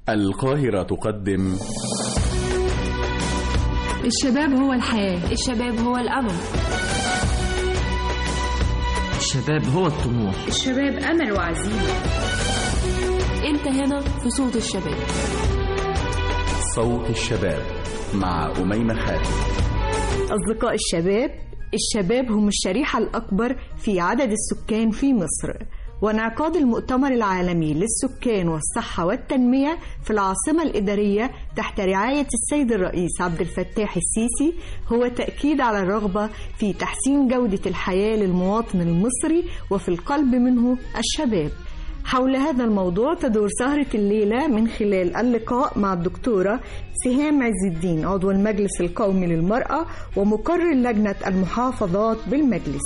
القاهرة تقدم الشباب هو الحياة الشباب هو الأمل الشباب هو الطموح الشباب أمل وعزيمة أنت هنا في صوت الشباب صوت الشباب مع أميمة خالد أصدقاء الشباب الشباب هم الشريحة الأكبر في عدد السكان في مصر وانعقاد المؤتمر العالمي للسكان والصحة والتنمية في العاصمة الإدارية تحت رعاية السيد الرئيس عبد الفتاح السيسي هو تأكيد على الرغبة في تحسين جودة الحياة للمواطن المصري وفي القلب منه الشباب حول هذا الموضوع تدور سهرة الليلة من خلال اللقاء مع الدكتورة سهام عز الدين عضو المجلس القومي للمرأة ومقرر لجنة المحافظات بالمجلس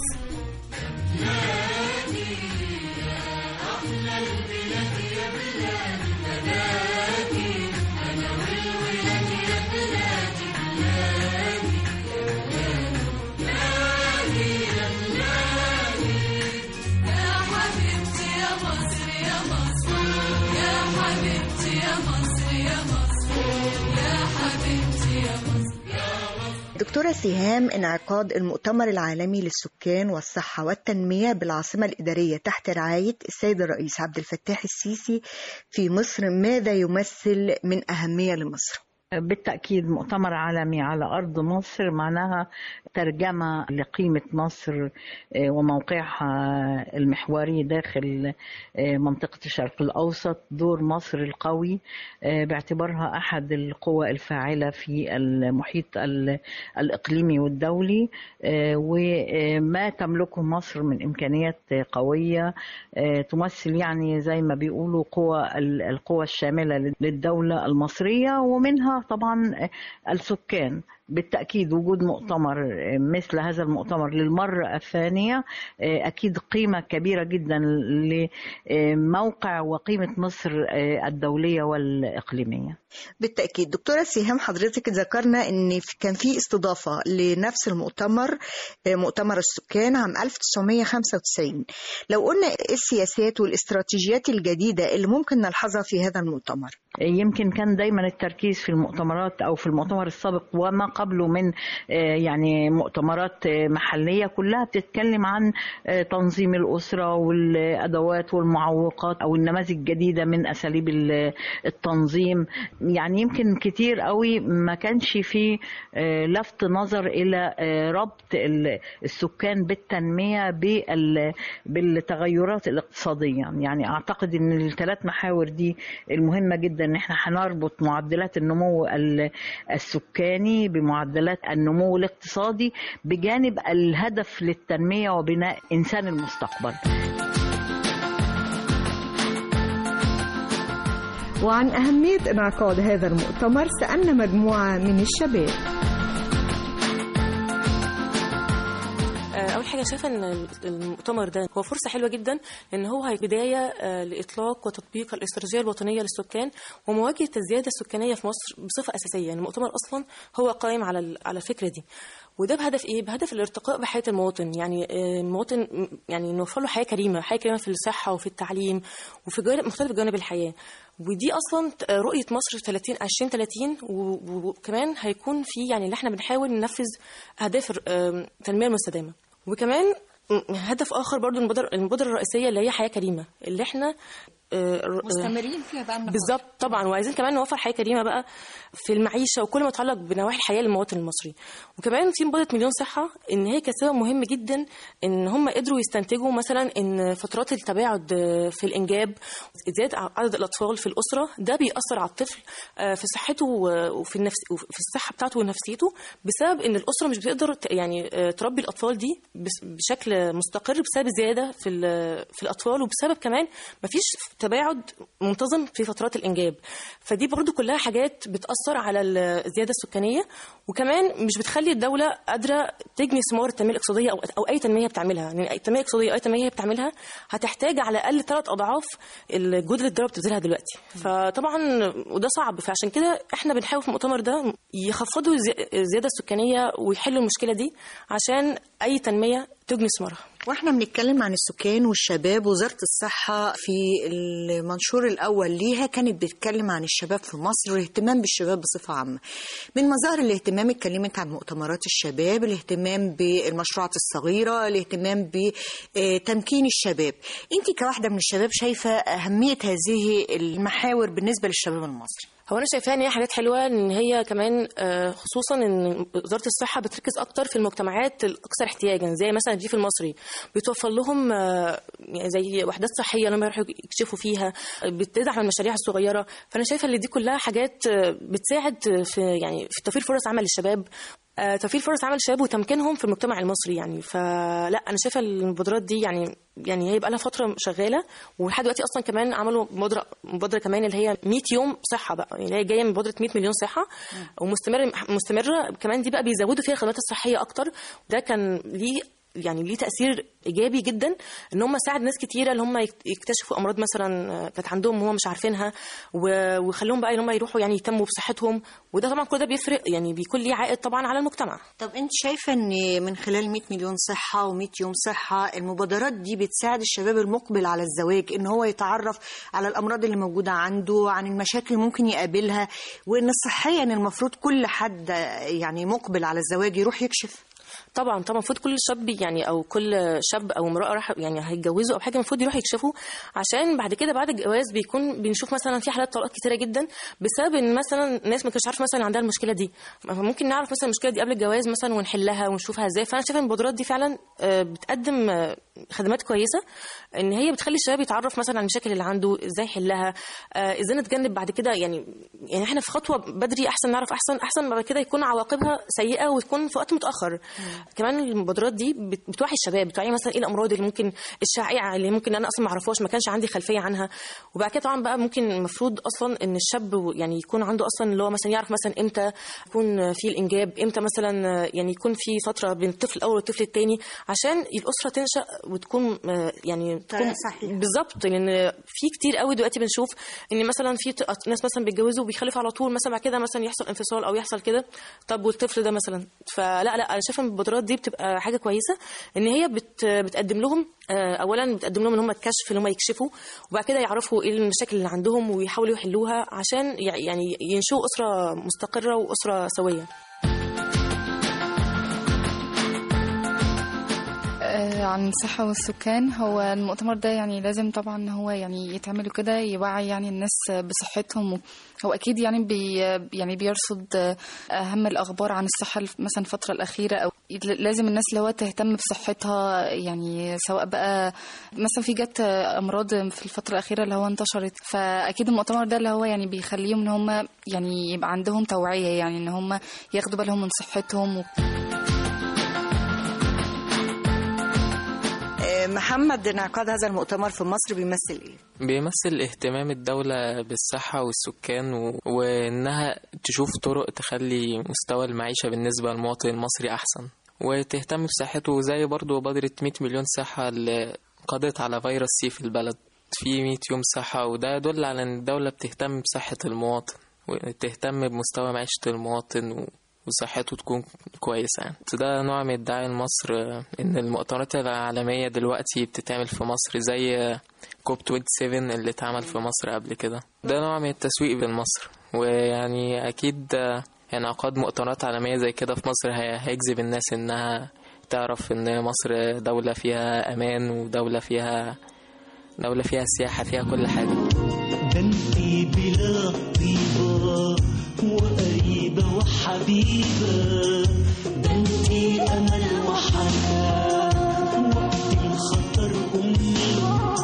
دكتورة سهام انعقاد المؤتمر العالمي للسكان والصحة والتنمية بالعاصمة الإدارية تحت رعاية السيد الرئيس عبد الفتاح السيسي في مصر ماذا يمثل من أهمية لمصر؟ بالتأكيد مؤتمر عالمي على أرض مصر معناها ترجمة لقيمة مصر وموقعها المحوري داخل منطقة الشرق الأوسط دور مصر القوي باعتبارها أحد القوى الفاعلة في المحيط الإقليمي والدولي وما تملكه مصر من إمكانيات قوية تمثل يعني زي ما بيقولوا قوى القوى الشاملة للدولة المصرية ومنها طبعا السكان بالتأكيد وجود مؤتمر مثل هذا المؤتمر للمرة الثانية أكيد قيمة كبيرة جدا لموقع وقيمة مصر الدولية والإقليمية بالتأكيد دكتورة سيهام حضرتك ذكرنا أن كان في استضافة لنفس المؤتمر مؤتمر السكان عام 1995 لو قلنا السياسات والاستراتيجيات الجديدة اللي ممكن نلحظها في هذا المؤتمر يمكن كان دايما التركيز في المؤتمرات أو في المؤتمر السابق وما قبله من يعني مؤتمرات محلية كلها بتتكلم عن تنظيم الأسرة والأدوات والمعوقات أو النماذج الجديدة من أساليب التنظيم يعني يمكن كتير قوي ما كانش في لفت نظر إلى ربط السكان بالتنمية بالتغيرات الاقتصادية يعني أعتقد أن الثلاث محاور دي المهمة جدا أن احنا هنربط معدلات النمو السكاني بمعدلات النمو الاقتصادي بجانب الهدف للتنمية وبناء إنسان المستقبل وعن أهمية انعقاد هذا المؤتمر سألنا مجموعة من الشباب اول حاجه شايفه ان المؤتمر ده هو فرصه حلوه جدا ان هو هي بدايه لاطلاق وتطبيق الاستراتيجيه الوطنيه للسكان ومواجهه الزياده السكانيه في مصر بصفه اساسيه يعني المؤتمر اصلا هو قائم على على الفكره دي وده بهدف ايه بهدف الارتقاء بحياه المواطن يعني المواطن يعني نوفر له حياه كريمه حياه كريمه في الصحه وفي التعليم وفي جانب مختلف جوانب الحياه ودي اصلا رؤيه مصر 30 2030 وكمان هيكون في يعني اللي احنا بنحاول ننفذ اهداف التنميه المستدامه وكمان هدف اخر برضو المبادره المبادره الرئيسيه اللي هي حياه كريمه اللي احنا مستمرين فيها بقى بالظبط طبعا وعايزين كمان نوفر حياه كريمه بقى في المعيشه وكل ما يتعلق بنواحي الحياه للمواطن المصري وكمان في مبادره مليون صحه ان هي كانت سبب مهم جدا ان هم قدروا يستنتجوا مثلا ان فترات التباعد في الانجاب زياده عدد الاطفال في الاسره ده بيأثر على الطفل في صحته وفي النفس وفي الصحه بتاعته ونفسيته بسبب ان الاسره مش بتقدر يعني تربي الاطفال دي بشكل مستقر بسبب الزياده في في الاطفال وبسبب كمان مفيش تباعد منتظم في فترات الانجاب فدي برضو كلها حاجات بتاثر على الزياده السكانيه وكمان مش بتخلي الدوله قادره تجني ثمار التنميه الاقتصاديه او او اي تنميه بتعملها يعني التنميه الاقتصاديه او اي تنميه بتعملها هتحتاج على الاقل ثلاث اضعاف الجهد اللي الدوله بتبذلها دلوقتي فطبعا وده صعب فعشان كده احنا بنحاول في المؤتمر ده يخفضوا الزياده السكانيه ويحلوا المشكله دي عشان اي تنميه تجني ثمارها واحنا بنتكلم عن السكان والشباب وزارة الصحة في المنشور الأول ليها كانت بتتكلم عن الشباب في مصر والاهتمام بالشباب بصفة عامة من مظاهر الاهتمام اتكلمت عن مؤتمرات الشباب الاهتمام بالمشروعات الصغيرة الاهتمام بتمكين الشباب انت كواحدة من الشباب شايفة أهمية هذه المحاور بالنسبة للشباب المصري هو انا شايفاها ان هي حاجات حلوه ان هي كمان آه، خصوصا ان وزاره الصحه بتركز اكتر في المجتمعات الاكثر احتياجا زي مثلا الريف المصري بتوفر لهم آه، يعني زي وحدات صحيه لما يروحوا يكشفوا فيها بتدعم المشاريع الصغيره فانا شايفه ان دي كلها حاجات آه، بتساعد في يعني في توفير فرص عمل للشباب آه، توفير فرص عمل الشباب وتمكينهم في المجتمع المصري يعني فلا انا شايفه المبادرات دي يعني يعني هي بقى لها فتره شغاله ولحد دلوقتي اصلا كمان عملوا مبادره مبادره كمان اللي هي 100 يوم صحه بقى يعني هي جايه من مبادره 100 مليون صحه ومستمر مستمره كمان دي بقى بيزودوا فيها الخدمات الصحيه اكتر وده كان ليه يعني ليه تاثير ايجابي جدا ان هم ساعد ناس كتيره اللي هم يكتشفوا امراض مثلا كانت عندهم وهم مش عارفينها و- ويخليهم بقى ان هم يروحوا يعني يهتموا بصحتهم وده طبعا كل ده بيفرق يعني بيكون ليه عائد طبعا على المجتمع طب انت شايفة ان من خلال 100 مليون صحة و100 يوم صحة المبادرات دي بتساعد الشباب المقبل على الزواج ان هو يتعرف على الامراض اللي موجودة عنده عن المشاكل اللي ممكن يقابلها وان صحيا المفروض كل حد يعني مقبل على الزواج يروح يكشف طبعا طبعا المفروض كل شاب يعني او كل شاب او امراه راح يعني هيتجوزوا او حاجه المفروض يروحوا يكشفوا عشان بعد كده بعد الجواز بيكون بنشوف مثلا في حالات طلاق كتيره جدا بسبب ان مثلا ناس ما كانتش عارفه مثلا عندها المشكله دي ممكن نعرف مثلا المشكله دي قبل الجواز مثلا ونحلها ونشوفها ازاي فانا شايفه ان المبادرات دي فعلا آه، بتقدم آه، خدمات كويسه ان هي بتخلي الشباب يتعرف مثلا على المشاكل اللي عنده ازاي يحلها آه، ازاي نتجنب بعد كده يعني يعني احنا في خطوه بدري احسن نعرف احسن احسن بعد كده يكون عواقبها سيئه وتكون في وقت متاخر كمان المبادرات دي بت- بتوعي الشباب بتوعي مثلا ايه الامراض اللي ممكن الشائعه اللي ممكن انا اصلا ما اعرفهاش ما كانش عندي خلفيه عنها وبعد كده طبعا بقى ممكن المفروض اصلا ان الشاب يعني يكون عنده اصلا اللي هو مثلا يعرف مثلا امتى يكون في الانجاب امتى مثلا يعني يكون في فتره بين الطفل الاول والطفل الثاني عشان الاسره تنشا وتكون آه، يعني تكون صحيحة. بالظبط لان في كتير قوي دلوقتي بنشوف ان مثلا في ت- ناس مثلا بيتجوزوا وبيخلفوا على طول مثلا بعد كده مثلا يحصل انفصال او يحصل كده طب والطفل ده مثلا فلا لا انا شايفه ان المبادرات دي بتبقى حاجه كويسه ان هي بت بتقدم لهم آه، اولا بتقدم لهم ان هم الكشف اللي هم يكشفوا وبعد كده يعرفوا ايه المشاكل اللي عندهم ويحاولوا يحلوها عشان يع- يعني ينشئوا اسره مستقره واسره سويه آه، عن الصحة والسكان هو المؤتمر ده يعني لازم طبعا ان هو يعني يتعمل كده يوعي يعني الناس بصحتهم هو اكيد يعني بي يعني بيرصد آه، اهم الاخبار عن الصحة مثلا الفترة الاخيرة او لازم الناس اللي هو تهتم بصحتها يعني سواء بقى مثلا في جت امراض في الفترة الاخيرة اللي هو انتشرت فاكيد المؤتمر ده اللي هو يعني بيخليهم ان هم يعني يبقى عندهم توعية يعني ان هم ياخدوا بالهم من صحتهم و... آه، محمد انعقاد هذا المؤتمر في مصر بيمثل ايه؟ بيمثل اهتمام الدولة بالصحة والسكان و... وإنها تشوف طرق تخلي مستوى المعيشة بالنسبة للمواطن المصري أحسن وتهتم بصحته زي برضو مبادرة 100 مليون صحة اللي قضت على فيروس سي في البلد في 100 يوم صحة وده يدل على إن الدولة بتهتم بصحة المواطن وتهتم بمستوى معيشة المواطن و... وصحته تكون كويسة يعني ده نوع من الدعاية لمصر آه، إن المؤتمرات العالمية دلوقتي بتتعمل في مصر زي كوب 27 اللي اتعمل في مصر قبل كده ده نوع من التسويق بمصر ويعني أكيد آه، انعقاد مؤتمرات عالمية زي كده في مصر هي- هيجذب الناس إنها تعرف إن مصر دولة فيها أمان ودولة فيها دولة فيها سياحة فيها كل حاجة ده انتي بلا طيبة وقريبة وحبيبة ده انتي أمل وحنان وقت الخطر أمي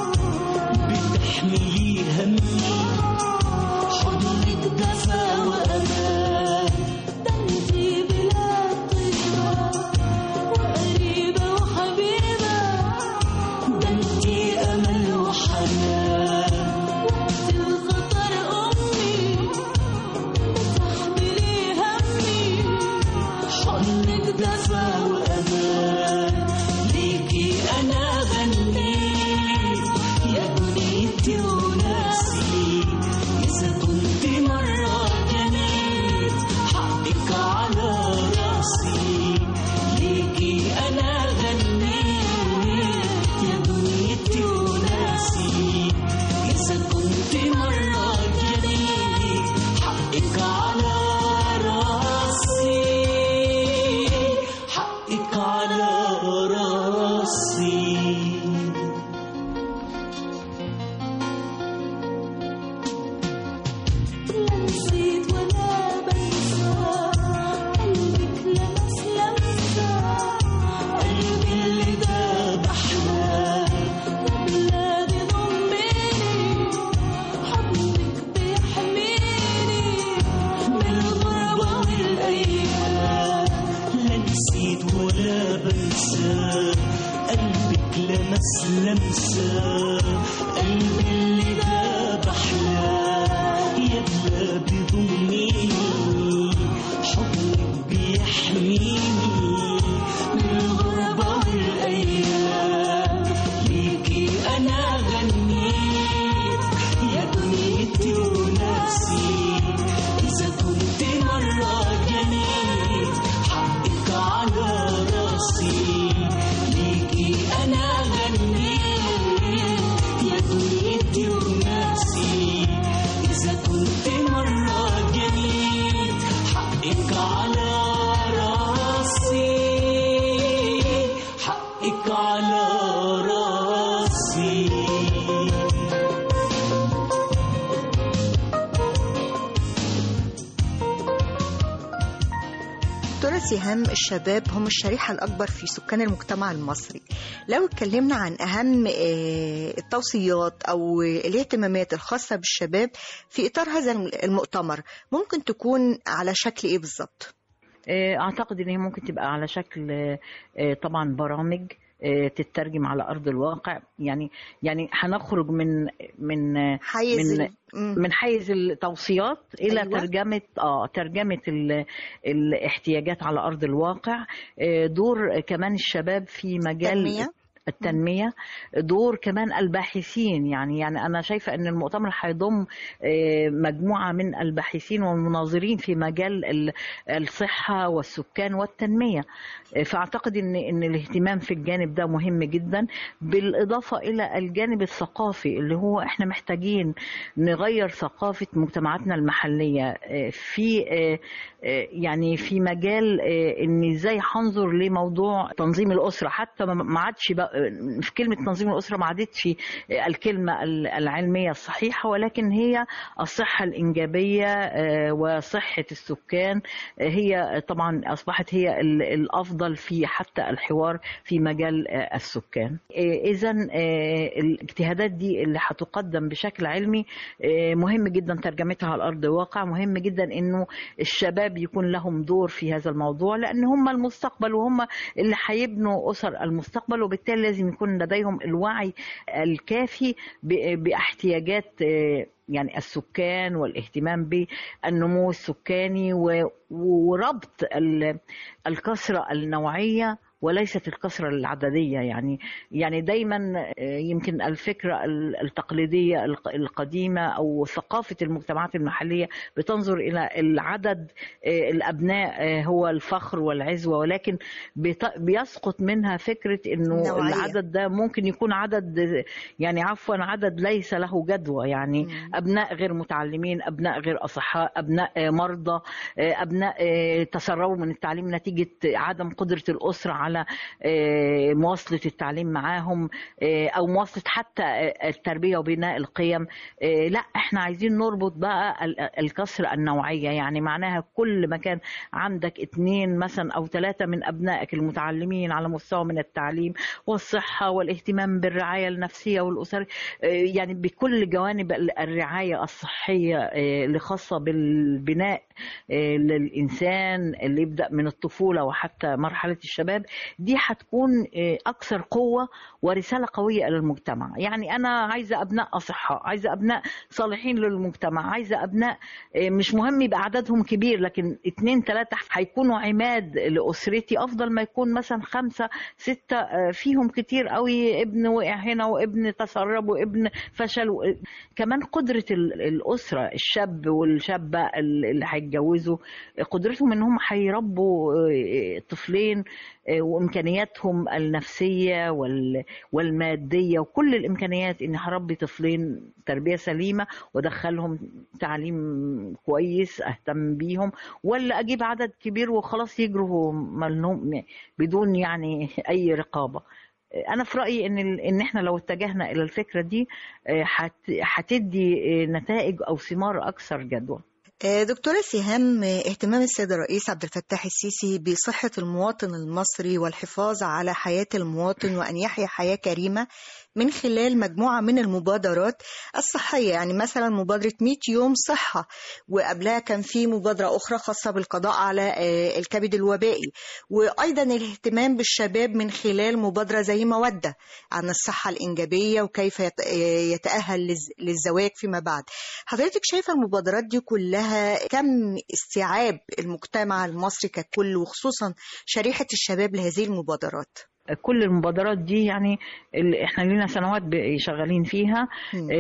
بتحملي همي حضنك دفا وأمان ده انتي بلا طيبة وقريبة وحبيبة ده انتي أمل وحنان وقت الخطر أمي بتحملي همي بيضمني حضنك بيحميني من الغربة والأيام ليكي أنا غنيت يا دنيتي ونفسي إذا كنت مرة جنيت حقك على راسي ليكي أنا غنيت يا دنيتي ونفسي إذا كنت مرة جنيت حقك على راسي حقك على راسي دكتورة سهام الشباب هم الشريحة الأكبر في سكان المجتمع المصري لو اتكلمنا عن أهم آه، التوصيات أو الاهتمامات الخاصة بالشباب في إطار هذا المؤتمر ممكن تكون على شكل إيه بالظبط؟ آه، اعتقد ان هي ممكن تبقى على شكل آه، آه، طبعا برامج آه، تترجم على ارض الواقع يعني يعني هنخرج من من آه، حيز من ال- مم. من حيز التوصيات الى أيوة. أيوة. ترجمه اه ترجمه ال- الاحتياجات على ارض الواقع آه، دور كمان الشباب في مجال تنمية. التنمية دور كمان الباحثين يعني يعني أنا شايفة أن المؤتمر هيضم آه، مجموعة من الباحثين والمناظرين في مجال ال- الصحة والسكان والتنمية آه، فأعتقد أن أن الاهتمام في الجانب ده مهم جدا بالإضافة إلى الجانب الثقافي اللي هو إحنا محتاجين نغير ثقافة مجتمعاتنا المحلية آه، في آه، آه، يعني في مجال آه، ان ازاي هنظر لموضوع تنظيم الاسره حتى ما- ما عادش بقى- في كلمه تنظيم الاسره ما عادتش آه، الكلمه ال- العلميه الصحيحه ولكن هي الصحه الانجابيه آه، وصحه السكان آه، هي طبعا اصبحت هي ال- الافضل في حتى الحوار في مجال آه، السكان اذا الاجتهادات دي اللي هتقدم بشكل علمي آه، مهم جدا ترجمتها على ارض الواقع مهم جدا انه الشباب يكون لهم دور في هذا الموضوع لان هم المستقبل وهم اللي هيبنوا اسر المستقبل وبالتالي لازم يكون لديهم الوعي الكافي ب- باحتياجات آه، يعني السكان والاهتمام بالنمو السكاني و- وربط ال- الكثره النوعيه وليست الكثرة العددية يعني يعني دايما آه، يمكن الفكرة ال- التقليدية الق- القديمة أو ثقافة المجتمعات المحلية بتنظر إلى العدد آه، الأبناء آه، هو الفخر والعزوة ولكن بت- بيسقط منها فكرة إنه النوعية. العدد ده ممكن يكون عدد آه، يعني عفوا عدد ليس له جدوى يعني أبناء غير متعلمين أبناء غير أصحاء أبناء آه، مرضى آه، أبناء آه، تسربوا من التعليم نتيجة عدم قدرة الأسرة على آه، مواصلة التعليم معاهم آه، أو مواصلة حتى آه، التربية وبناء القيم آه، لا احنا عايزين نربط بقى ال- الكسرة النوعية يعني معناها كل ما كان عندك اتنين مثلا أو ثلاثة من أبنائك المتعلمين على مستوى من التعليم والصحة والاهتمام بالرعاية النفسية والأسرية آه، يعني بكل جوانب ال- الرعاية الصحية آه، اللي خاصة بالبناء آه، للإنسان اللي يبدأ من الطفولة وحتى مرحلة الشباب دي هتكون آه، أكثر قوة ورسالة قوية إلى المجتمع يعني أنا عايزة أبناء أصحاء عايزة أبناء صالحين للمجتمع عايزة أبناء آه، مش مهم يبقى عددهم كبير لكن اتنين تلاتة هيكونوا عماد لأسرتي أفضل ما يكون مثلا خمسة ستة آه، فيهم كتير قوي ابن وقع هنا وابن تسرب وابن فشل و... كمان قدرة ال- الأسرة الشاب والشابة ال- اللي هيتجوزوا قدرتهم إن هم هيربوا آه، طفلين آه، وإمكانياتهم النفسية وال- والمادية وكل الإمكانيات إن هربي طفلين تربية سليمة وأدخلهم تعليم كويس أهتم بيهم ولا أجيب عدد كبير وخلاص يجروا ملهم بدون يعني أي رقابة انا في رايي ان ال- ان احنا لو اتجهنا الى الفكره دي آه، هت- هتدي آه، نتائج او ثمار اكثر جدوى آه، دكتورة سهام آه، اهتمام السيد الرئيس عبد الفتاح السيسي بصحة المواطن المصري والحفاظ على حياة المواطن وأن يحيا حياة كريمة من خلال مجموعة من المبادرات الصحية يعني مثلا مبادرة 100 يوم صحة وقبلها كان في مبادرة أخرى خاصة بالقضاء على آه، الكبد الوبائي وأيضا الاهتمام بالشباب من خلال مبادرة زي مودة عن الصحة الإنجابية وكيف يت- آه، يتأهل للز- للزواج فيما بعد حضرتك شايفة المبادرات دي كلها كم استيعاب المجتمع المصري ككل وخصوصا شريحة الشباب لهذه المبادرات كل المبادرات دي يعني اللي احنا لينا سنوات ب- شغالين فيها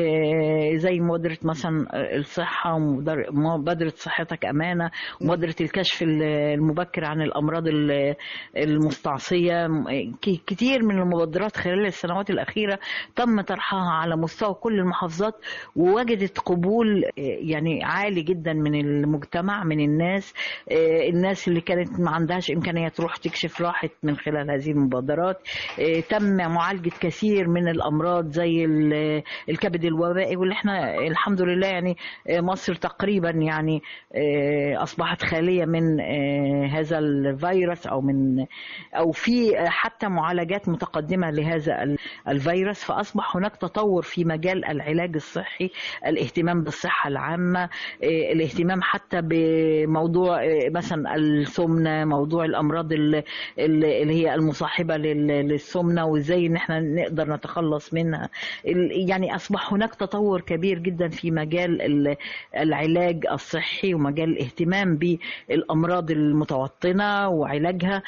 آه، زي مبادرة مثلا الصحة ومبادر- مبادرة صحتك أمانة مبادرة الكشف ال- المبكر عن الأمراض ال- المستعصية م- ك- كتير من المبادرات خلال السنوات الأخيرة تم طرحها على مستوى كل المحافظات ووجدت قبول آه، يعني عالي جدا من المجتمع من الناس آه، الناس اللي كانت ما عندهاش إمكانية تروح تكشف راحت من خلال هذه المبادرات آه، تم معالجة كثير من الأمراض زي ال- الكبد الوبائي واللي احنا الحمد لله يعني آه، مصر تقريبا يعني آه، أصبحت خالية من آه، هذا الفيروس أو من أو في آه، حتى معالجات متقدمة لهذا ال- الفيروس فأصبح هناك تطور في مجال العلاج الصحي الاهتمام بالصحة العامة آه، الاهتمام حتى بموضوع آه، مثلا السمنة موضوع الأمراض ال- ال- اللي هي المصاحبة لل- للسمنة وازاي ان احنا نقدر نتخلص منها ال- يعني اصبح هناك تطور كبير جدا في مجال ال- العلاج الصحي ومجال الاهتمام بالامراض المتوطنة وعلاجها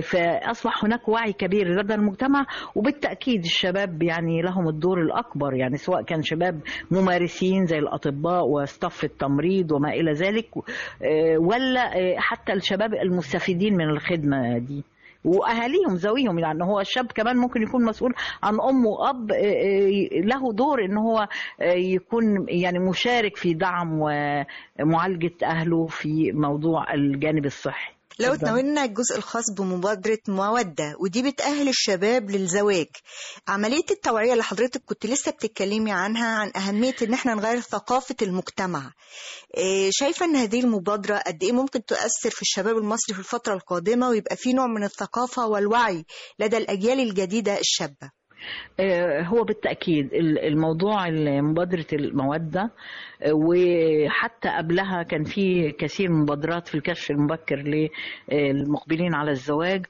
فاصبح هناك وعي كبير لدى المجتمع وبالتاكيد الشباب يعني لهم الدور الاكبر يعني سواء كان شباب ممارسين زي الاطباء وستاف التمريض وما الى ذلك آه، ولا آه، حتى الشباب المستفيدين من الخدمه دي واهاليهم ذويهم يعني هو الشاب كمان ممكن يكون مسؤول عن ام واب آه، آه، له دور ان هو آه، يكون يعني مشارك في دعم ومعالجه اهله في موضوع الجانب الصحي لو اتفضل. تناولنا الجزء الخاص بمبادرة مودة ودي بتأهل الشباب للزواج عملية التوعية اللي حضرتك كنت لسه بتتكلمي عنها عن أهمية إن احنا نغير ثقافة المجتمع إيه، شايفة إن هذه المبادرة قد إيه ممكن تؤثر في الشباب المصري في الفترة القادمة ويبقى في نوع من الثقافة والوعي لدى الأجيال الجديدة الشابة آه، هو بالتأكيد ال- الموضوع ال- مبادرة المودة آه، وحتى قبلها كان في كثير من مبادرات في الكشف المبكر للمقبلين على الزواج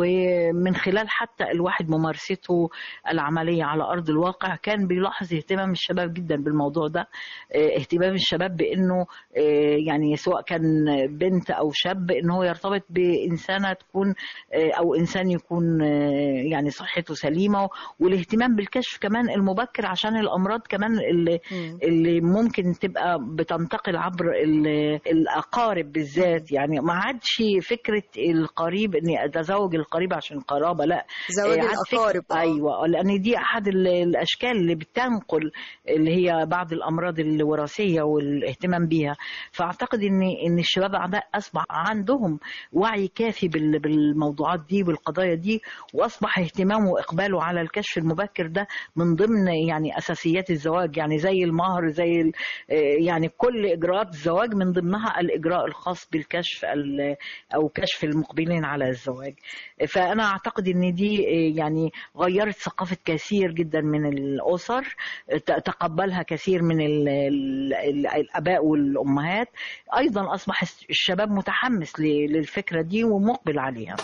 ومن خلال حتى الواحد ممارسته العملية على أرض الواقع كان بيلاحظ اهتمام الشباب جدا بالموضوع ده آه، اهتمام الشباب بأنه آه، يعني سواء كان بنت أو شاب أنه يرتبط بإنسانة تكون آه، أو إنسان يكون آه، يعني صحته سليمة والاهتمام بالكشف كمان المبكر عشان الامراض كمان اللي, اللي ممكن تبقى بتنتقل عبر ال- الاقارب بالذات يعني ما عادش فكره القريب اني اتزوج القريب عشان قرابه لا زواج آه، عاد فكرة- الأقارب، آه. ايوه لان دي احد ال- الاشكال اللي بتنقل اللي هي بعض الامراض الوراثيه والاهتمام بيها فاعتقد ان ان الشباب عندها اصبح عندهم وعي كافي بال- بالموضوعات دي بالقضايا دي واصبح اهتمامه واقباله على الكشف المبكر ده من ضمن يعني اساسيات الزواج يعني زي المهر زي ال- آه، يعني كل اجراءات الزواج من ضمنها الاجراء الخاص بالكشف ال- او كشف المقبلين على الزواج فانا اعتقد ان دي آه، يعني غيرت ثقافه كثير جدا من الاسر ت- تقبلها كثير من ال- ال- ال- الاباء والامهات ايضا اصبح الشباب متحمس ل- للفكره دي ومقبل عليها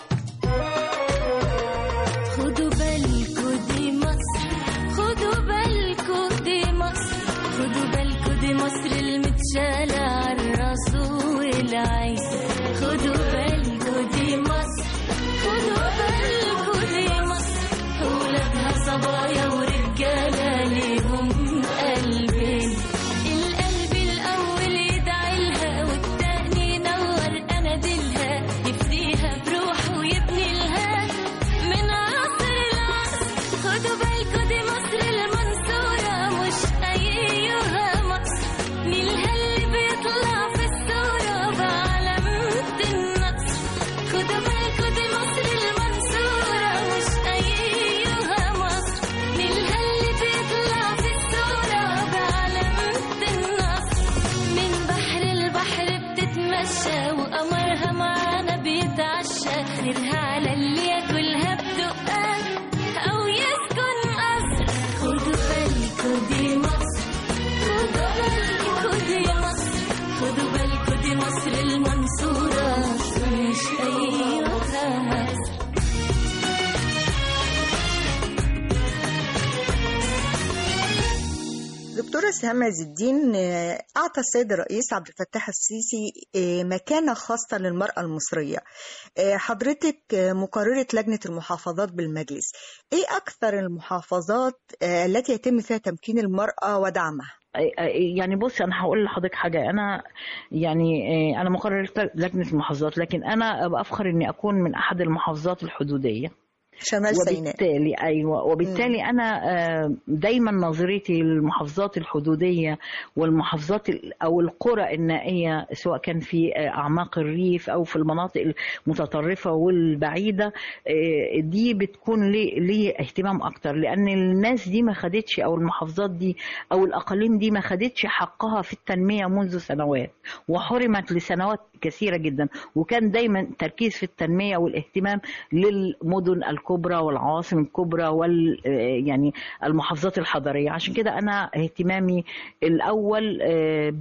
خدوا بالكوا دي مصر خدوا بالكوا دي مصر خدوا بالكوا دي مصر المتشالة عالراس والعين خدوا بالكوا دي مصر خدوا بالكوا دي مصر ولادها صبايا ورجالة ليهم قلبين القلب الأول يدعي لها والتاني ينور أناديلها يفديها بروحه ويبني لها من عصر العصر خدوا بالكوا دي مصر المنصورة مش أيها مصر نيلها اللي بيطلع في الصورة بعلامة النصر خدوا بالكوا دي مصر المنصورة مش أيها مصر نيلها اللي بيطلع في الصورة بعلامة النصر من بحر البحر بتتمشى وقمرها معانا بيتعشى خيرها على اللي ياكلها بدقة أو يسكن قصر بالكو دي مصر المنصورة مش أيها مصر دكتورة سهام عز الدين آه، أعطى السيد الرئيس عبد الفتاح السيسي آه، مكانة خاصة للمرأة المصرية آه، حضرتك آه، مقررة لجنة المحافظات بالمجلس إيه أكثر المحافظات آه، التي يتم فيها تمكين المرأة ودعمها؟ يعني بصي انا هقول لحضرتك حاجه انا يعني آه، انا مقرر لجنه المحافظات لكن انا بفخر اني اكون من احد المحافظات الحدوديه شمال سيناء وبالتالي ايوه وبالتالي انا آه، دايما نظرتي للمحافظات الحدوديه والمحافظات ال- او القرى النائيه سواء كان في آه، اعماق الريف او في المناطق المتطرفه والبعيده آه، دي بتكون ليه ليه اهتمام اكتر لان الناس دي ما خدتش او المحافظات دي او الاقاليم دي ما خدتش حقها في التنميه منذ سنوات وحرمت لسنوات كثيره جدا وكان دايما تركيز في التنميه والاهتمام للمدن الكبرى والعواصم الكبرى وال آه، يعني المحافظات الحضريه عشان كده انا اهتمامي الاول آه،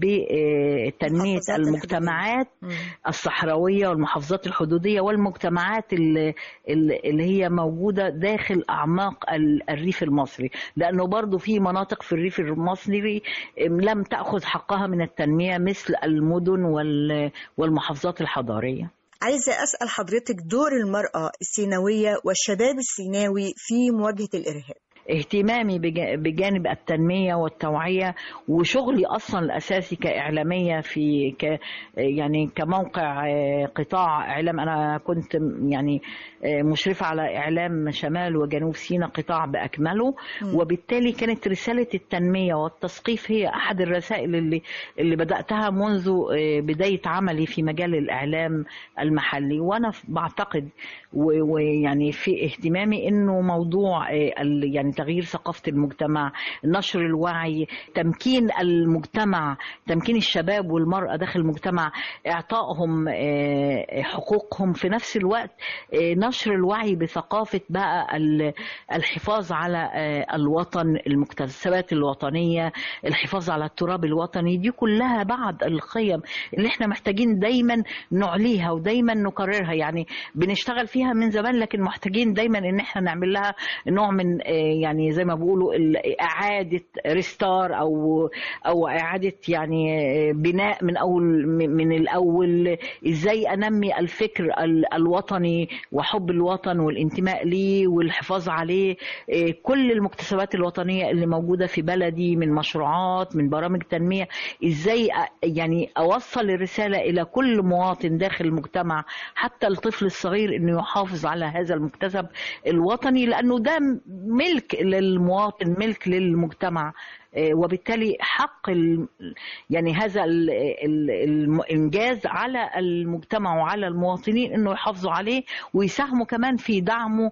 بتنميه المحافظات المجتمعات الصحراويه والمحافظات الحدوديه والمجتمعات اللي, اللي هي موجوده داخل اعماق ال- الريف المصري لانه برضو في مناطق في الريف المصري لم تاخذ حقها من التنميه مثل المدن وال- والمحافظات الحضاريه عايزة أسأل حضرتك دور المرأة السيناوية والشباب السيناوي في مواجهة الإرهاب اهتمامي بجا- بجانب التنمية والتوعية وشغلي أصلا الأساسي كإعلامية في ك يعني كموقع آه، قطاع إعلام أنا كنت م- يعني آه، مشرفة على إعلام شمال وجنوب سيناء قطاع بأكمله وبالتالي كانت رسالة التنمية والتثقيف هي أحد الرسائل اللي اللي بدأتها منذ آه، بداية عملي في مجال الإعلام المحلي وأنا ف- بعتقد و- ويعني في اهتمامي إنه موضوع آه، ال- يعني تغيير ثقافة المجتمع نشر الوعي تمكين المجتمع تمكين الشباب والمرأة داخل المجتمع إعطائهم آه، حقوقهم في نفس الوقت آه، نشر الوعي بثقافة بقى ال- الحفاظ على آه، الوطن المكتسبات الوطنية الحفاظ على التراب الوطني دي كلها بعض القيم اللي احنا محتاجين دايما نعليها ودايما نكررها يعني بنشتغل فيها من زمان لكن محتاجين دايما ان احنا نعمل لها نوع من آه، يعني زي ما بيقولوا ال- اعاده ريستار او او اعاده يعني آه، بناء من اول من من الاول ازاي انمي الفكر ال- الوطني وحب الوطن والانتماء ليه والحفاظ عليه آه، كل المكتسبات الوطنيه اللي موجوده في بلدي من مشروعات من برامج تنميه ازاي أ- يعني اوصل الرساله الى كل مواطن داخل المجتمع حتى الطفل الصغير انه يحافظ على هذا المكتسب الوطني لانه ده ملك للمواطن ملك للمجتمع آه، وبالتالي حق ال- يعني هذا ال- ال- الانجاز على المجتمع وعلى المواطنين انه يحافظوا عليه ويساهموا كمان في دعمه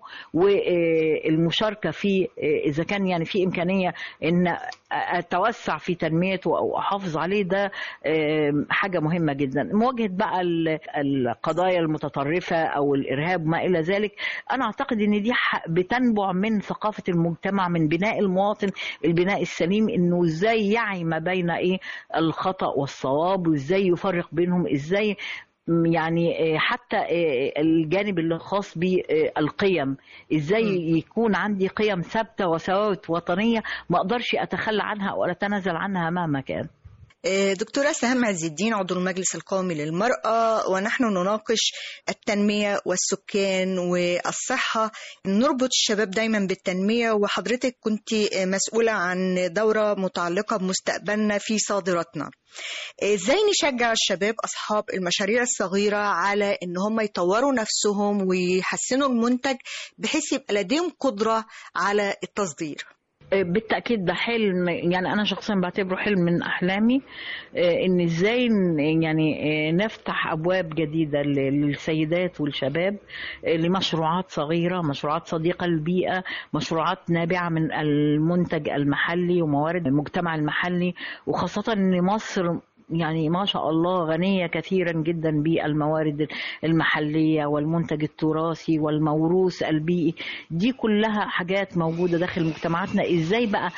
والمشاركه في آه، اذا كان يعني في امكانيه ان اتوسع في تنميته او احافظ عليه ده آه، حاجه مهمه جدا مواجهه بقى ال- القضايا المتطرفه او الارهاب وما الى ذلك انا اعتقد ان دي ح- بتنبع من ثقافه المجتمع من بناء المواطن البناء السليم انه ازاي يعي ما بين ايه الخطا والصواب وازاي يفرق بينهم ازاي م- يعني آه، حتى آه، الجانب اللي خاص بالقيم ازاي يكون عندي قيم ثابته وثوابت وطنيه ما اقدرش اتخلى عنها او اتنازل عنها مهما كان آه، دكتورة سهام عز الدين عضو المجلس القومي للمرأة ونحن نناقش التنمية والسكان والصحة نربط الشباب دايما بالتنمية وحضرتك كنت مسؤولة عن دورة متعلقة بمستقبلنا في صادراتنا ازاي نشجع الشباب اصحاب المشاريع الصغيره على ان هم يطوروا نفسهم ويحسنوا المنتج بحيث يبقى لديهم قدره على التصدير بالتأكيد ده حلم يعني أنا شخصيا بعتبره حلم من أحلامي آه، إن إزاي ن- يعني آه، نفتح أبواب جديدة ل- للسيدات والشباب آه، لمشروعات صغيرة مشروعات صديقة للبيئة مشروعات نابعة من المنتج المحلي وموارد المجتمع المحلي وخاصة إن مصر يعني ما شاء الله غنية كثيرا جدا بالموارد المحلية والمنتج التراثي والموروث البيئي دي كلها حاجات موجودة داخل مجتمعاتنا ازاي بقى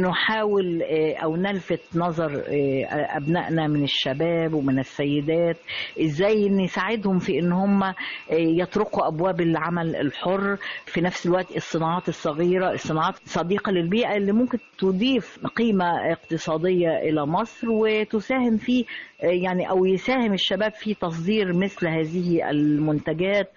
نحاول آه، او نلفت نظر آه، ابنائنا من الشباب ومن السيدات ازاي نساعدهم في ان هم آه، يطرقوا ابواب العمل الحر في نفس الوقت الصناعات الصغيرة الصناعات صديقة للبيئة اللي ممكن تضيف قيمة اقتصادية الى مصر وتساهم في يعني او يساهم الشباب في تصدير مثل هذه المنتجات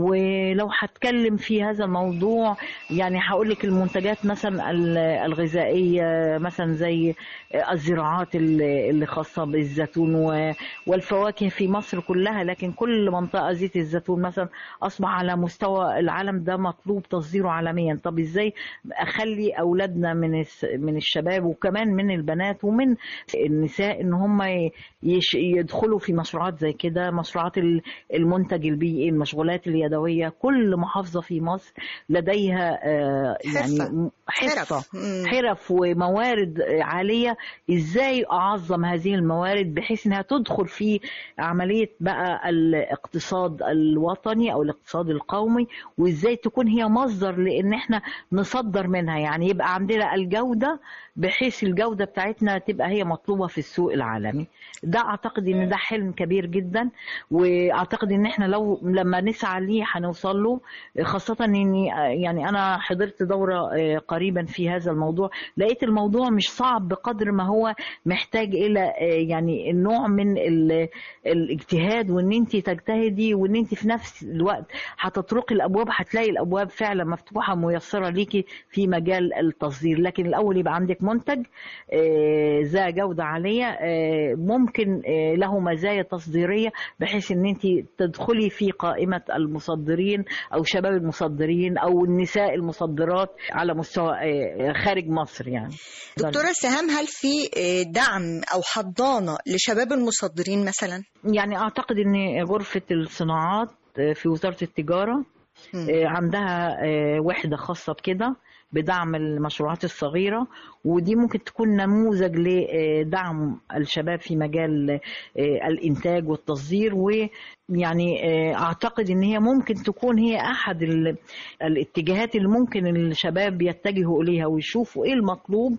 ولو هتكلم في هذا الموضوع يعني هقول لك المنتجات مثلا ال- الغذائيه مثلا زي الزراعات اللي اللي خاصه بالزيتون و- والفواكه في مصر كلها لكن كل منطقه زيت الزيتون مثلا اصبح على مستوى العالم ده مطلوب تصديره عالميا طب ازاي اخلي اولادنا من الس- من الشباب وكمان من البنات ومن النساء ان هم يش- يدخلوا في مشروعات زي كده مشروعات ال- المنتج البيئي المشغولات اليدويه كل محافظه في مصر لديها آه، يعني حرفة. حرفه حرف. مم. حرف وموارد عاليه ازاي اعظم هذه الموارد بحيث انها تدخل في عمليه بقى الاقتصاد الوطني او الاقتصاد القومي وازاي تكون هي مصدر لان احنا نصدر منها يعني يبقى عندنا الجوده بحيث الجوده بتاعتنا تبقى هي مطلوبه في السوق العالمي ده اعتقد ان ده حلم كبير جدا واعتقد ان احنا لو لما نسعى ليه هنوصل له خاصه اني يعني انا حضرت دوره آه، قريبا في هذا الموضوع لقيت الموضوع مش صعب بقدر ما هو محتاج الى آه، يعني نوع من ال- الاجتهاد وان انت تجتهدي وان انت في نفس الوقت هتطرقي الابواب هتلاقي الابواب فعلا مفتوحه ميسره ليكي في مجال التصدير لكن الاول يبقى عندك منتج آه، ذا جوده عاليه آه، ممكن آه، له مزايا تصديريه بحيث ان انت تدخلي في قائمه المصدرين او شباب المصدرين او النساء المصدرات على مستوى آه، خارج مصر يعني دكتورة سهام هل في آه، دعم أو حضانة لشباب المصدرين مثلا؟ يعني اعتقد ان غرفه الصناعات في وزاره التجاره آه، عندها آه، وحده خاصه بكده بدعم المشروعات الصغيره ودي ممكن تكون نموذج لدعم الشباب في مجال آه، الانتاج والتصدير ويعني آه، اعتقد ان هي ممكن تكون هي احد ال- الاتجاهات اللي ممكن الشباب يتجهوا اليها ويشوفوا ايه المطلوب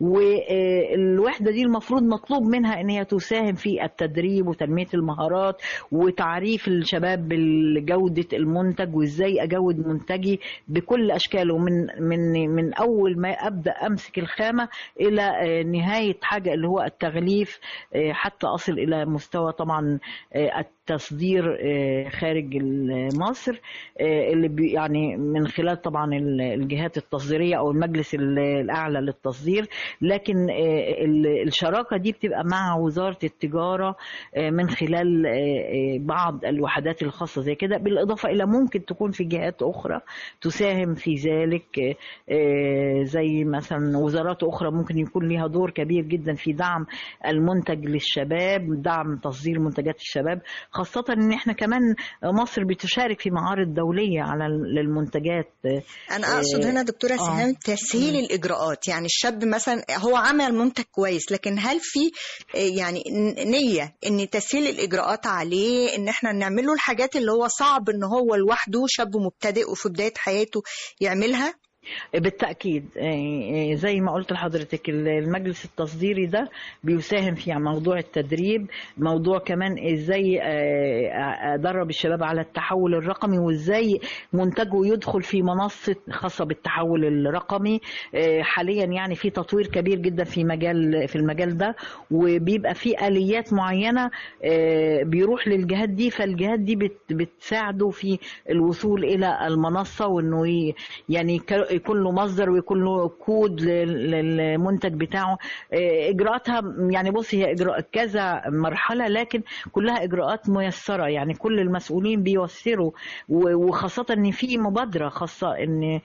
والوحده دي المفروض مطلوب منها ان هي تساهم في التدريب وتنميه المهارات وتعريف الشباب بجوده المنتج وازاي اجود منتجي بكل اشكاله من من من اول ما ابدا امسك الخامه الى آه، نهايه حاجه اللي هو التغليف آه، حتى اصل الى مستوى طبعا آه، التصدير آه، خارج ال- مصر آه، اللي بي- يعني من خلال طبعا ال- الجهات التصديريه او المجلس ال- الاعلى للتصدير لكن آه، ال- الشراكه دي بتبقى مع وزاره التجاره آه، من خلال آه، آه، بعض الوحدات الخاصه زي كده بالاضافه الى ممكن تكون في جهات اخرى تساهم في ذلك آه، آه، زي مثلا وزارات اخرى ممكن يكون ليها دور كبير جدا في دعم المنتج للشباب دعم تصدير منتجات الشباب خاصه ان احنا كمان مصر بتشارك في معارض دوليه على المنتجات أنا أقصد هنا دكتورة آه. سهام تسهيل الإجراءات يعني الشاب مثلا هو عمل منتج كويس لكن هل في آه، يعني ن- نية إن تسهيل الإجراءات عليه إن إحنا نعمل له الحاجات اللي هو صعب إن هو لوحده شاب مبتدئ وفي بداية حياته يعملها؟ بالتأكيد آه، زي ما قلت لحضرتك المجلس التصديري ده بيساهم في موضوع التدريب موضوع كمان ازاي آه، ادرب الشباب على التحول الرقمي وازاي منتجه يدخل في منصة خاصة بالتحول الرقمي آه، حاليا يعني في تطوير كبير جدا في مجال في المجال ده وبيبقى في آليات معينة آه، بيروح للجهات دي فالجهات دي بت- بتساعده في الوصول إلى المنصة وإنه ي- يعني ك- يكون له مصدر ويكون له كود لل- للمنتج بتاعه آه، اجراءاتها يعني بصي هي اجراء كذا مرحله لكن كلها اجراءات ميسره يعني كل المسؤولين بيوسروا و- وخاصه ان في مبادره خاصه ان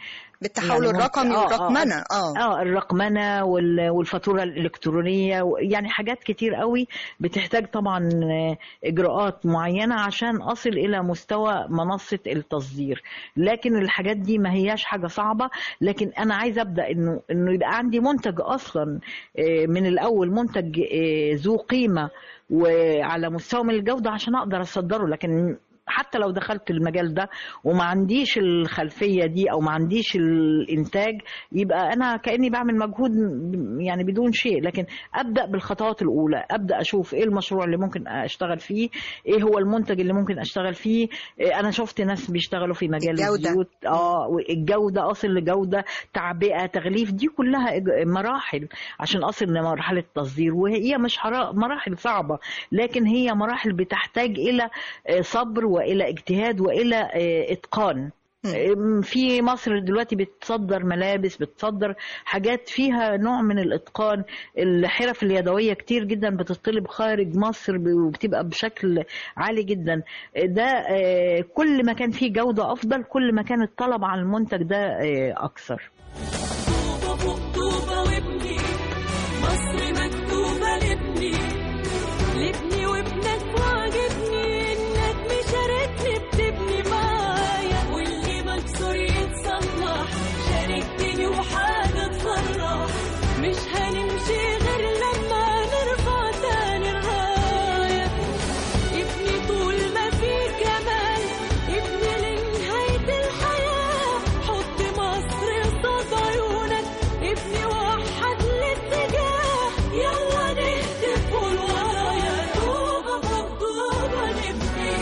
بالتحول يعني الرقمي ممكن- آه، والرقمنة اه اه الرقمنه وال- والفاتوره الالكترونيه و- يعني حاجات كتير قوي بتحتاج طبعا آه، اجراءات معينه عشان اصل الى مستوى منصه التصدير لكن الحاجات دي ما هياش حاجه صعبه لكن انا عايزه ابدا انه انه يبقى عندي منتج اصلا آه، من الاول منتج آه، ذو قيمه وعلى مستوى من الجوده عشان اقدر اصدره لكن حتى لو دخلت المجال ده وما عنديش الخلفيه دي او ما عنديش الانتاج يبقى انا كاني بعمل مجهود يعني بدون شيء لكن ابدا بالخطوات الاولى ابدا اشوف ايه المشروع اللي ممكن اشتغل فيه ايه هو المنتج اللي ممكن اشتغل فيه إيه انا شفت ناس بيشتغلوا في مجال الجودة. الزيوت اه الجوده اصل لجوده تعبئه تغليف دي كلها إج- مراحل عشان اصل لمرحله التصدير وهي مش حرا- مراحل صعبه لكن هي مراحل بتحتاج الى آه، صبر والى اجتهاد والى آه، اتقان آم، في مصر دلوقتي بتصدر ملابس بتصدر حاجات فيها نوع من الاتقان الحرف اليدويه كتير جدا بتطلب خارج مصر ب- وبتبقى بشكل عالي جدا ده آه، كل ما كان فيه جوده افضل كل ما كان الطلب على المنتج ده آه، اكثر طوبة فوق طوبة وابني مصر مكتوبة لابني لابني وابنك وعجبني انك مشاركني بتبني معايا واللي مكسور يتصلح شاركتني وحاجة تفرح مش هنمشي غير لما نرفع تاني الراية ابني طول ما في جمال ابني لنهاية الحياة حط مصر قصاد عيونك ابني وحد الاتجاه يلا نهتف قول ورايا طوبة فوق طوبة نبني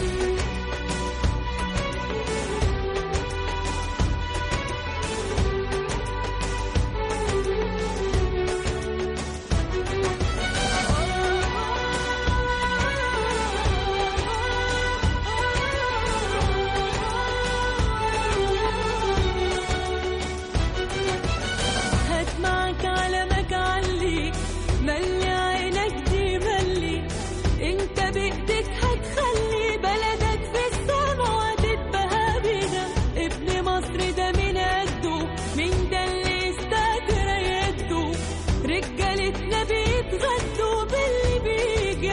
هات معك علمك عليك ملي عينك دي ملي انت بايدك هتخلي بلدك في السما وهتتبهى بينا ابن مصر ده من قده مين ده اللي يستاجر يده رجالتنا بيتغدوا باللي بيجي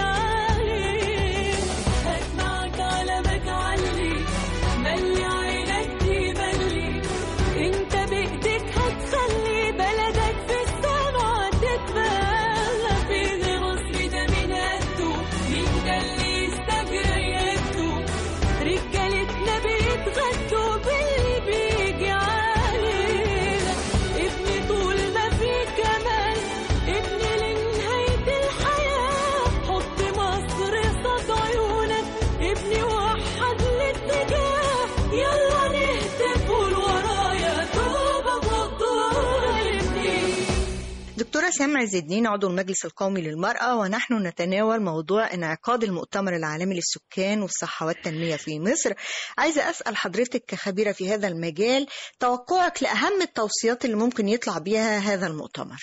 عليه هات معك علمك عليك ملي عينك دي ملي انت بايدك هتخلي بلدك في السما تتبلى في مصر ده من قده مين ده اللي يستجرى يده رجالتنا بيتغدوا باللي بيجي علينا ابني طول ما في كمال ابني لنهاية الحياة حط مصر قصاد عيونك ابني وحد الاتجاه يلا نهتف قول ورايا طوبة فوق طوبة ابني دكتورة سامع عز الدين عضو المجلس القومي للمرأة ونحن نتناول موضوع انعقاد المؤتمر العالمي للسكان والصحة والتنمية في مصر عايزة أسأل حضرتك كخبيرة في هذا المجال توقعك لأهم التوصيات اللي ممكن يطلع بيها هذا المؤتمر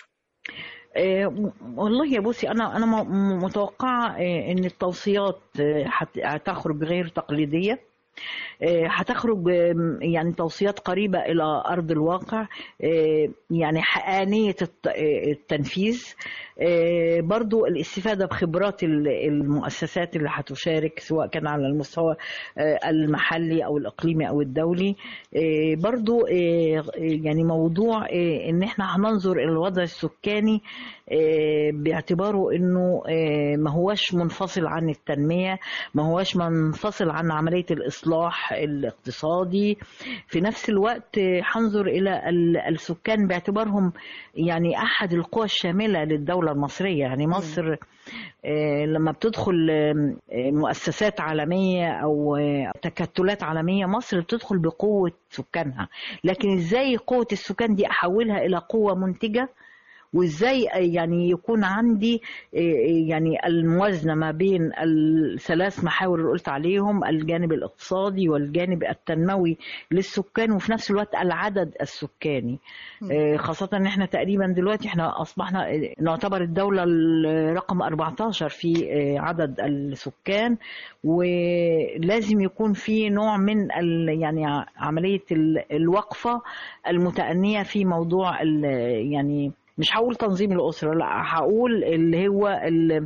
آه، والله يا بوسي انا انا م- متوقعه آه، ان التوصيات آه، هت- هتخرج غير تقليديه آه، هتخرج آم، يعني توصيات قريبة إلى أرض الواقع آه، يعني حقانية الت- آه، التنفيذ آه، برضو الاستفادة بخبرات ال- المؤسسات اللي هتشارك سواء كان على المستوى آه، المحلي أو الإقليمي أو الدولي آه، برضو آه، يعني موضوع آه، إن إحنا هننظر إلى الوضع السكاني آه، باعتباره إنه آه، ما هوش منفصل عن التنمية ما هوش منفصل عن عملية الإصلاح الاقتصادي في نفس الوقت آه، هنظر إلى ال- السكان باعتبارهم يعني أحد القوى الشاملة للدولة المصرية يعني مصر آه، لما بتدخل آم، آه، مؤسسات عالمية أو آه، تكتلات عالمية مصر بتدخل بقوة سكانها لكن إزاي قوة السكان دي أحولها إلى قوة منتجة وازاي يعني يكون عندي يعني الموازنه ما بين الثلاث محاور اللي قلت عليهم الجانب الاقتصادي والجانب التنموي للسكان وفي نفس الوقت العدد السكاني خاصه ان احنا تقريبا دلوقتي احنا اصبحنا نعتبر الدوله رقم 14 في عدد السكان ولازم يكون في نوع من يعني عمليه الوقفه المتأنية في موضوع يعني مش هقول تنظيم الأسرة لا هقول اللي هو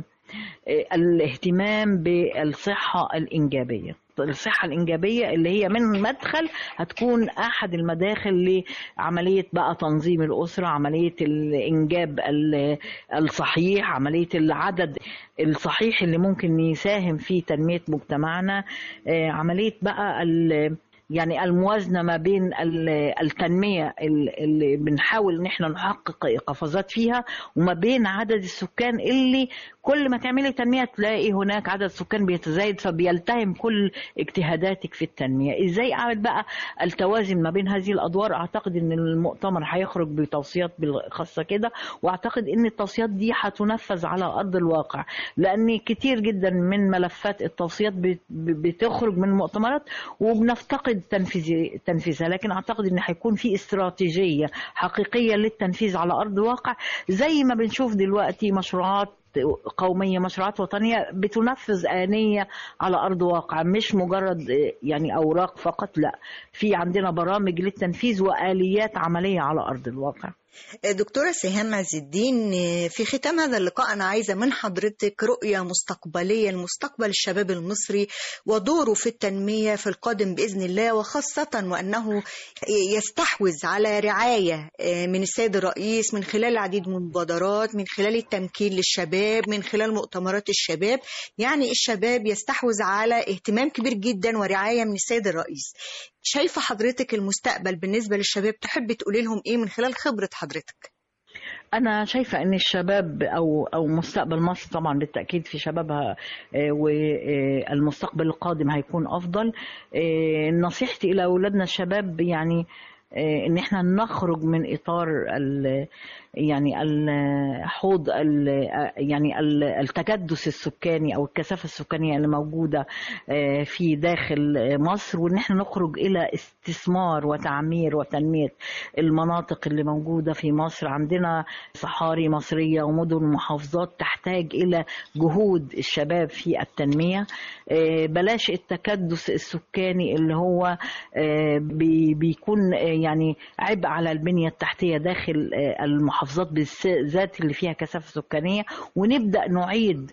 الاهتمام بالصحة الإنجابية الصحة الإنجابية اللي هي من مدخل هتكون أحد المداخل لعملية بقى تنظيم الأسرة عملية الإنجاب الصحيح عملية العدد الصحيح اللي ممكن يساهم في تنمية مجتمعنا عملية بقى يعني الموازنه ما بين التنميه اللي بنحاول ان احنا نحقق قفزات فيها وما بين عدد السكان اللي كل ما تعملي تنميه تلاقي هناك عدد سكان بيتزايد فبيلتهم كل اجتهاداتك في التنميه ازاي اعمل بقى التوازن ما بين هذه الادوار اعتقد ان المؤتمر هيخرج بتوصيات خاصه كده واعتقد ان التوصيات دي هتنفذ على ارض الواقع لان كتير جدا من ملفات التوصيات بتخرج من المؤتمرات وبنفتقد تنفيذ تنفيذها لكن اعتقد ان هيكون في استراتيجيه حقيقيه للتنفيذ على ارض الواقع زي ما بنشوف دلوقتي مشروعات قومية مشروعات وطنية بتنفذ آنية على أرض واقع مش مجرد يعني أوراق فقط لا في عندنا برامج للتنفيذ وآليات عملية على أرض الواقع دكتورة سهام عز الدين في ختام هذا اللقاء أنا عايزة من حضرتك رؤية مستقبلية لمستقبل الشباب المصري ودوره في التنمية في القادم بإذن الله وخاصة وأنه يستحوذ على رعاية من السيد الرئيس من خلال العديد من المبادرات من خلال التمكين للشباب من خلال مؤتمرات الشباب يعني الشباب يستحوذ على اهتمام كبير جدا ورعاية من السيد الرئيس شايفة حضرتك المستقبل بالنسبة للشباب تحب تقولي لهم إيه من خلال خبرة حضرتك أنا شايفة إن الشباب أو أو مستقبل مصر طبعا بالتأكيد في شبابها والمستقبل القادم هيكون أفضل نصيحتي إلى أولادنا الشباب يعني ان احنا نخرج من اطار ال يعني الحوض ال يعني التكدس السكاني او الكثافه السكانيه اللي موجوده في داخل مصر وان احنا نخرج الى استثمار وتعمير وتنميه المناطق اللي موجوده في مصر عندنا صحاري مصريه ومدن ومحافظات تحتاج الى جهود الشباب في التنميه بلاش التكدس السكاني اللي هو بيكون يعني عبء على البنيه التحتيه داخل المحافظات بالذات اللي فيها كثافه سكانيه ونبدا نعيد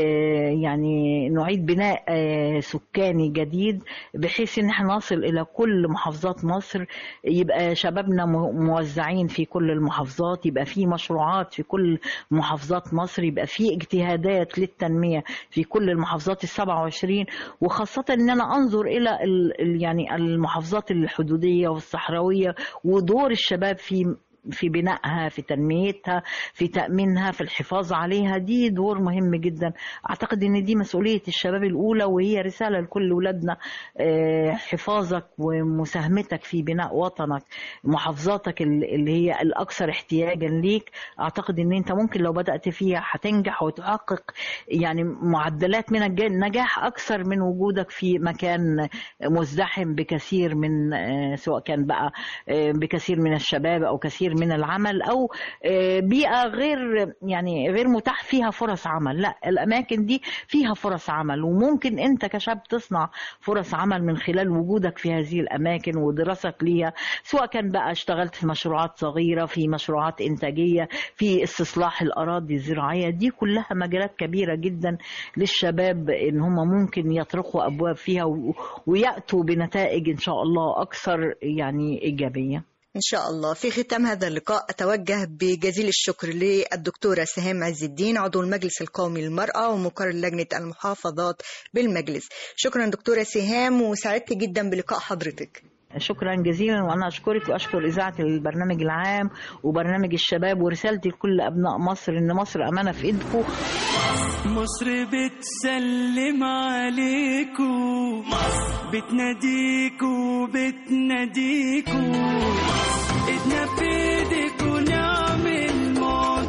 يعني نعيد بناء سكاني جديد بحيث ان احنا نصل الى كل محافظات مصر يبقى شبابنا موزعين في كل المحافظات يبقى في مشروعات في كل محافظات مصر يبقى في اجتهادات للتنميه في كل المحافظات ال 27 وخاصه ان انا انظر الى يعني المحافظات الحدوديه والصحراويه ودور الشباب في في بنائها في تنميتها في تأمينها في الحفاظ عليها دي دور مهم جدا أعتقد أن دي مسؤولية الشباب الأولى وهي رسالة لكل ولادنا حفاظك ومساهمتك في بناء وطنك محافظاتك اللي هي الأكثر احتياجا ليك أعتقد أن أنت ممكن لو بدأت فيها هتنجح وتحقق يعني معدلات من النجاح أكثر من وجودك في مكان مزدحم بكثير من سواء كان بقى بكثير من الشباب أو كثير من العمل او بيئه غير يعني غير متاح فيها فرص عمل لا الاماكن دي فيها فرص عمل وممكن انت كشاب تصنع فرص عمل من خلال وجودك في هذه الاماكن ودراستك ليها سواء كان بقى اشتغلت في مشروعات صغيره في مشروعات انتاجيه في استصلاح الاراضي الزراعيه دي كلها مجالات كبيره جدا للشباب ان هم ممكن يطرقوا ابواب فيها وياتوا بنتائج ان شاء الله اكثر يعني ايجابيه إن شاء الله في ختام هذا اللقاء أتوجه بجزيل الشكر للدكتورة سهام عز الدين عضو المجلس القومي للمرأة ومقرر لجنة المحافظات بالمجلس شكرا دكتورة سهام وسعدت جدا بلقاء حضرتك شكرا جزيلا وانا اشكرك واشكر اذاعه البرنامج العام وبرنامج الشباب ورسالتي لكل ابناء مصر ان مصر امانه في ايدكم مصر بتسلم عليكو مصر بتناديكو بتناديكو ايدنا في ايديكو نعمل معجزات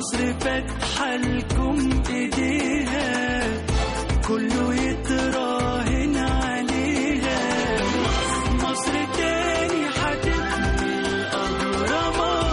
مصر فاتحة لكم ايديها كله يتراهن عليها مصر تاني هتبني الأهرامات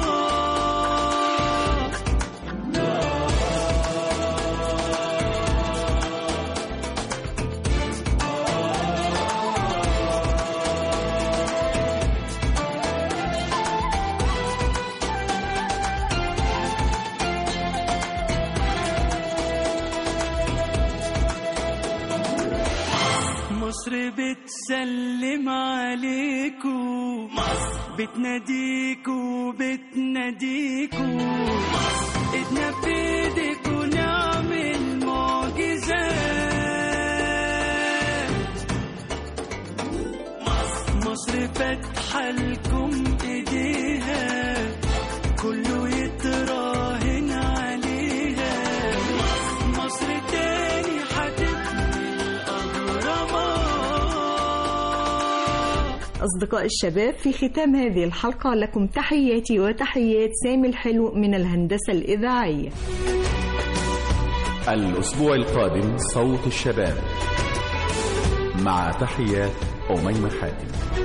مصر بتسلم عليكو مصر بتناديكو بتناديكو مصر ايدنا في ايديكو نعمل معجزات مصر مصر فاتحة لكم ايديها كله يتراهن عليها مصر تاني هتبني الأهرامات أصدقاء الشباب في ختام هذه الحلقة لكم تحياتي وتحيات سامي الحلو من الهندسة الإذاعية الأسبوع القادم صوت الشباب مع تحيات أميمة حاتم